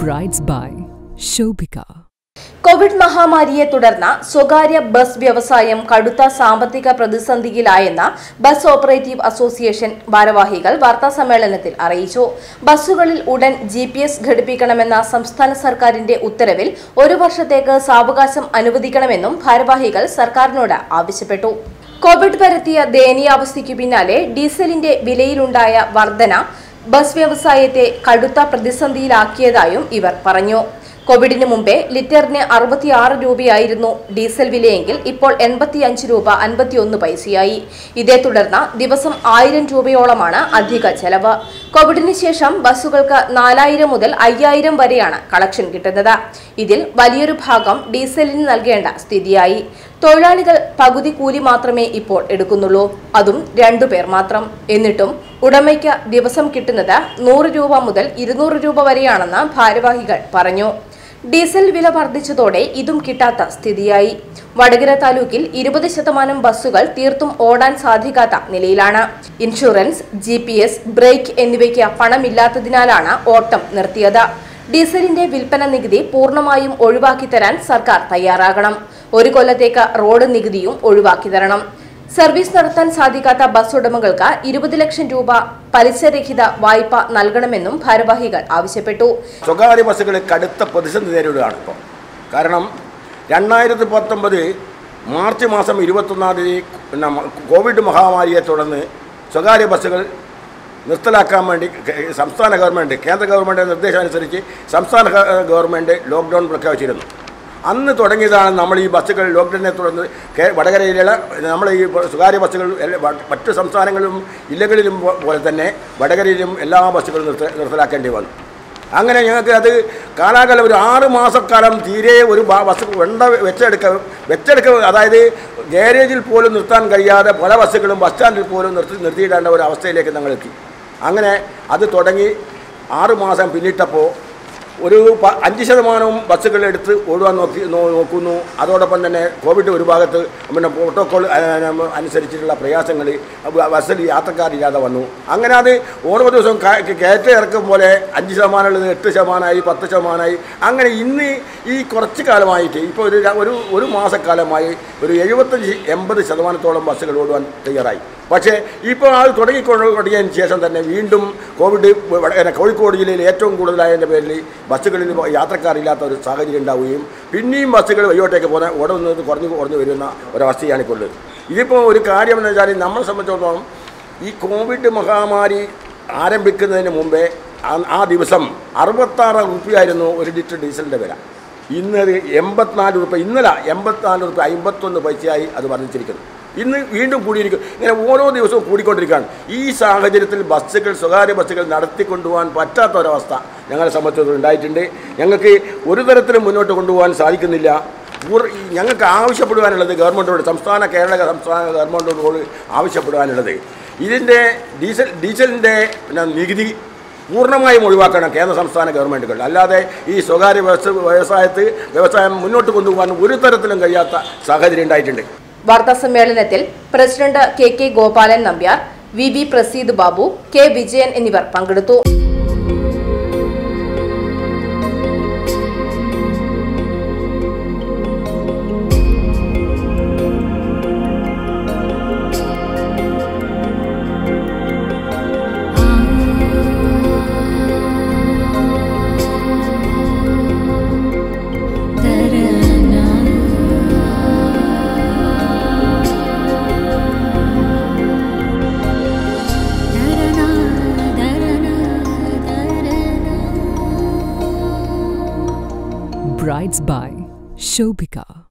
Brides by Shobika. Covid മഹാമാരിയെ തുടർന്ന് സ്വകാര്യ ബസ് വ്യവസായം കടുത്ത സാമ്പത്തിക പ്രതിസന്ധിയിലായെന്ന് ബസ് ഓപ്പറേറ്റീവ് അസോസിയേഷൻ ഭാരവാഹികൾ വാർത്താസമ്മേളനത്തിൽ അറിയിച്ചു ബസ്സുകളിൽ ഉടൻ ജി പി എസ് ഘടിപ്പിക്കണമെന്ന സംസ്ഥാന സർക്കാരിന്റെ ഉത്തരവിൽ ഒരു വർഷത്തേക്ക് സാവകാശം അനുവദിക്കണമെന്നും ഭാരവാഹികൾ സർക്കാരിനോട് ആവശ്യപ്പെട്ടു കോവിഡ് പരത്തിയ ദയനീയാവസ്ഥയ്ക്കു പിന്നാലെ ഡീസലിന്റെ വിലയിലുണ്ടായ വർധന ബസ് വ്യവസായത്തെ കടുത്ത പ്രതിസന്ധിയിലാക്കിയതായും ഇവർ പറഞ്ഞു കോവിഡിന് മുമ്പേ ലിറ്ററിന് അറുപത്തിയാറ് രൂപയായിരുന്നു ഡീസൽ വിലയെങ്കിൽ ഇപ്പോൾ എൺപത്തിയഞ്ച് രൂപ അൻപത്തിയൊന്ന് പൈസയായി ഇതേ തുടർന്ന് ദിവസം ആയിരം രൂപയോളമാണ് അധിക ചെലവ് കോവിഡിന് ശേഷം ബസ്സുകൾക്ക് നാലായിരം മുതൽ അയ്യായിരം വരെയാണ് കളക്ഷൻ കിട്ടുന്നത് ഇതിൽ വലിയൊരു ഭാഗം ഡീസലിന് നൽകേണ്ട സ്ഥിതിയായി തൊഴിലാളികൾ പകുതി കൂലി മാത്രമേ ഇപ്പോൾ എടുക്കുന്നുള്ളൂ അതും രണ്ടു പേർ മാത്രം എന്നിട്ടും ഉടമയ്ക്ക് ദിവസം കിട്ടുന്നത് നൂറ് രൂപ മുതൽ ഇരുന്നൂറ് രൂപ വരെയാണെന്ന് ഭാരവാഹികൾ പറഞ്ഞു ഡീസൽ വില വർദ്ധിച്ചതോടെ ഇതും കിട്ടാത്ത സ്ഥിതിയായി വടകര താലൂക്കിൽ ഇരുപത് ശതമാനം ബസ്സുകൾ തീർത്തും ഓടാൻ സാധിക്കാത്ത നിലയിലാണ് insurance G P S brake എന്നിവയ്ക്ക് പണമില്ലാത്തതിനാലാണ് ഓട്ടം നിർത്തിയത് ഡീസലിന്റെ വിൽപ്പന നികുതി പൂർണ്ണമായും ഒഴിവാക്കി തരാൻ സർക്കാർ തയ്യാറാകണം ഒരു കൊല്ലത്തേക്ക് റോഡ് നികുതിയും ഒഴിവാക്കി തരണം സർവീസ് നടത്താൻ സാധിക്കാത്ത ബസ് ഉടമകൾക്ക് ഇരുപത് ലക്ഷം രൂപ പലിശരഹിത വായ്പ നൽകണമെന്നും ഭാരവാഹികൾ ആവശ്യപ്പെട്ടു സ്വകാര്യ ബസ്സുകൾ കടുത്ത പ്രതിസന്ധി നേരിടുകയാണ് ഇപ്പോൾ കാരണം രണ്ടായിരത്തി പത്തൊമ്പത് മാർച്ച് മാസം ഇരുപത്തൊന്നാം തീയതി പിന്നെ മ- കോവിഡ് മഹാമാരിയെ തുടർന്ന് സ്വകാര്യ ബസ്സുകൾ നിർത്തലാക്കാൻ വേണ്ടി കെ- സംസ്ഥാന ഗവൺമെൻറ് കേന്ദ്ര ഗവൺമെൻറ് നിർദ്ദേശം അനുസരിച്ച് സംസ്ഥാന ഗ- ഗവൺമെൻറ് ലോക്ക്ഡൗൺ പ്രഖ്യാപിച്ചിരുന്നു അന്ന് തുടങ്ങിയതാണ് നമ്മൾ ഈ ബസ്സുകൾ ലോക്ക്ഡൗണിനെ തുടർന്ന് കേ വടകരയിലുള്ള നമ്മൾ ഈ സ്വകാര്യ ബസ്സുകൾ എല്ലാ- മ- മറ്റ് സംസ്ഥാനങ്ങളിലും ജില്ലകളിലും പോ- പോലെ തന്നെ വടകരയിലും എല്ലാ ബസ്സുകളും നിർത്ത നിർത്തലാക്കേണ്ടി വന്നു അങ്ങനെ ഞങ്ങൾക്ക് അത് കാലാകാലം ഒരു ആറ് മാസക്കാലം തീരെ ഒരു ബ- ബസ് വെണ്ട വെച്ചെടുക്ക വെച്ചെടുക്ക അതായത് ഗാരേജിൽ പോലും നിർത്താൻ കഴിയാതെ പല ബസ്സുകളും ബസ് സ്റ്റാൻഡിൽ പോലും നിർത്തി നിർത്തിയിടേണ്ട ഒരു അവസ്ഥയിലേക്ക് ഞങ്ങൾ എത്തി അങ്ങനെ അത് തുടങ്ങി ആറ് മാസം പിന്നിട്ടപ്പോൾ ഒരു പ- അഞ്ച് ശതമാനവും ബസ്സുകൾ എടുത്ത് ഓടുവാൻ നോക്കി നോ- നോക്കുന്നു അതോടൊപ്പം തന്നെ കോവിഡ് ഒരു ഭാഗത്ത് പിന്നെ പ്രോട്ടോക്കോൾ അനുസരിച്ചിട്ടുള്ള പ്രയാസങ്ങൾ ബസ്സിൽ യാത്രക്കാരില്ലാതെ വന്നു അങ്ങനെ അത് ഓരോ ദിവസവും ക- കയറ്റ ഇറക്കും പോലെ അഞ്ച് ശതമാനമുള്ളത് എട്ട് ശതമാനമായി പത്ത് ശതമാനമായി അങ്ങനെ ഇന്ന് ഈ കുറച്ച് കാലമായിട്ട് ഇപ്പോൾ ഒരു ര- ഒരു ഒരു മാസക്കാലമായി ഒരു എഴുപത്തഞ്ച് എൺപത് ശതമാനത്തോളം ബസ്സുകൾ ഓടുവാൻ തയ്യാറായി പക്ഷേ ഇപ്പോൾ അത് തുടങ്ങിക്കൊണ്ട് തുടങ്ങിയതിന് ശേഷം തന്നെ വീണ്ടും കോവിഡ് വട- പിന്നെ കോഴിക്കോട് ജില്ലയിൽ ഏറ്റവും കൂടുതലായതിൻ്റെ പേരിൽ ബസ്സുകളിൽ യാത്രക്കാരില്ലാത്ത ഒരു സാഹചര്യം ഉണ്ടാവുകയും പിന്നെയും ബസ്സുകൾ വയ്യോട്ടേക്ക് പോകുന്ന ഓടുന്നത് കുറഞ്ഞു കുറഞ്ഞു വരുന്ന ഒരവസ്ഥയാണ് ഇപ്പോൾ ഉള്ളത് ഇതിപ്പോൾ ഒരു കാര്യം എന്ന് വെച്ചാൽ നമ്മളെ സംബന്ധിച്ചിടത്തോളം ഈ കോവിഡ് മഹാമാരി ആരംഭിക്കുന്നതിന് മുമ്പേ ആ- ആ ദിവസം അറുപത്താറ് റുപ്യായിരുന്നു ഒരു ലിറ്റർ ഡീസലിൻ്റെ വില ഇന്ന് അത് എൺപത്തിനാല് റുപ്യ ഇന്നലെ എൺപത്തിനാല് റുപ്യ അമ്പത്തൊന്ന് പൈസയായി അത് വർദ്ധിച്ചിരിക്കുന്നു ഇന്ന് വീണ്ടും കൂടിയിരിക്കും ഇങ്ങനെ ഓരോ ദിവസവും കൂടിക്കൊണ്ടിരിക്കുകയാണ് ഈ സാഹചര്യത്തിൽ ബസ്സുകൾ സ്വകാര്യ ബസ്സുകൾ നടത്തിക്കൊണ്ടുപോകാൻ പറ്റാത്ത ഒരവസ്ഥ ഞങ്ങളെ സംബന്ധിച്ചിടത്തോളം ഉണ്ടായിട്ടുണ്ട് ഞങ്ങൾക്ക് ഒരു തരത്തിലും മുന്നോട്ട് കൊണ്ടുപോകാൻ സാധിക്കുന്നില്ല പൂർ- ഈ ഞങ്ങൾക്ക് ആവശ്യപ്പെടുവാനുള്ളത് ഗവൺമെൻറ്റോട് സംസ്ഥാന കേരള സംസ്ഥാന ഗവൺമെൻറ്റോട് ആവശ്യപ്പെടുവാനുള്ളത് ഇതിൻ്റെ ഡീസൽ ഡീസലിൻ്റെ പിന്നെ നികുതി പൂർണ്ണമായും ഒഴിവാക്കണം കേന്ദ്ര സംസ്ഥാന ഗവൺമെൻറ്റുകൾ അല്ലാതെ ഈ സ്വകാര്യ വ്യവസ വ്യവസായത്ത് വ്യവസായം മുന്നോട്ട് കൊണ്ടുപോകാൻ ഒരു തരത്തിലും കഴിയാത്ത സാഹചര്യം ഉണ്ടായിട്ടുണ്ട് വാർത്താ സമ്മേളനത്തിൽ president K K Gopalan Nambiar V V Praseed Babu K Vijayan എന്നിവർ പങ്കെടുത്തു Brides by Shobika.